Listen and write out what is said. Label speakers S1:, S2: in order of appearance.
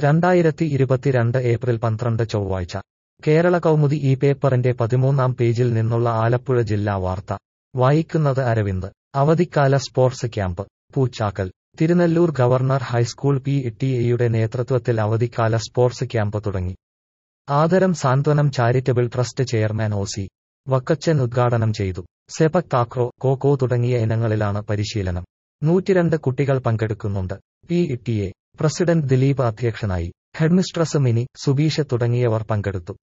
S1: രണ്ടായിരത്തി ഇരുപത്തിരണ്ട് ഏപ്രിൽ പന്ത്രണ്ട് ചൊവ്വാഴ്ച കേരള കൗമുദി ഈ പേപ്പറിന്റെ പതിമൂന്നാം പേജിൽ നിന്നുള്ള ആലപ്പുഴ ജില്ലാ വാർത്ത വായിക്കുന്നത് അരവിന്ദ് അവധിക്കാല sports camp Poochakkal Thirunelloor governor high school P T എയുടെ നേതൃത്വത്തിൽ അവധിക്കാല സ്പോർട്സ് ക്യാമ്പ് തുടങ്ങി ആദരം സാന്ത്വനം charitable trust chairman O C Vakkachan ഉദ്ഘാടനം ചെയ്തു സെപക് താക്രോ കോക്കോ തുടങ്ങിയ ഇനങ്ങളിലാണ് പരിശീലനം നൂറ്റിരണ്ട് കുട്ടികൾ പങ്കെടുക്കുന്നുണ്ട് P T A president Dileep അധ്യക്ഷനായി ഹെഡ്മിസ്ട്രസ് മിനി സുബീഷ് തുടങ്ങിയവർ പങ്കെടുത്തു